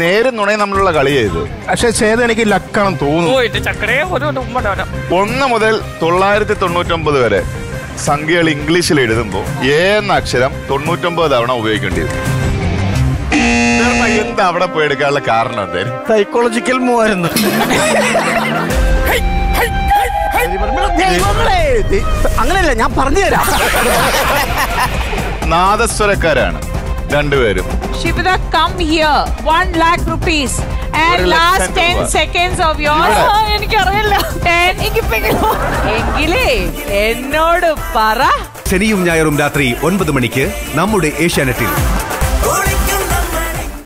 നേരും നുണയും തമ്മിലുള്ള കളിയായത് പക്ഷെ ചേത എനിക്ക് ലക്കാണെന്ന് തോന്നുന്നു പോയിട്ട് ചക്കരേ ഒരു ഉമ്മടോനം ഒന്ന് മുതൽ തൊള്ളായിരത്തി തൊണ്ണൂറ്റൊമ്പത് വരെ സംഖ്യകൾ ഇംഗ്ലീഷിൽ എഴുതുമ്പോൾ എ എന്ന അക്ഷരം തൊണ്ണൂറ്റൊമ്പത് തവണ ഉപയോഗിക്കേണ്ടി വരും ഇതെന്താ എന്താ അവിടെ പോയി എടുക്കാനുള്ള കാരണം എന്തായാലും സൈക്കോളജിക്കൽ മൂവായിരുന്നു അങ്ങനെയല്ല ഞാൻ പറഞ്ഞു തരാം നാദസ്വരക്കാരാണ് രണ്ടുപേരും Shivada, come here. One lakh rupees. And ഒരു last ലക്ഷം 10 രൂപ. seconds of yours. ഇവിടെ. ആ, എനിക്കറിയില്ല Ten. എങ്കിലേ എന്നോട് പറ ശനിയും ഞായറും രാത്രി ഒൻപത് മണിക്ക് നമ്മുടെ ഏഷ്യാനെറ്റിൽ ഒളിക്ക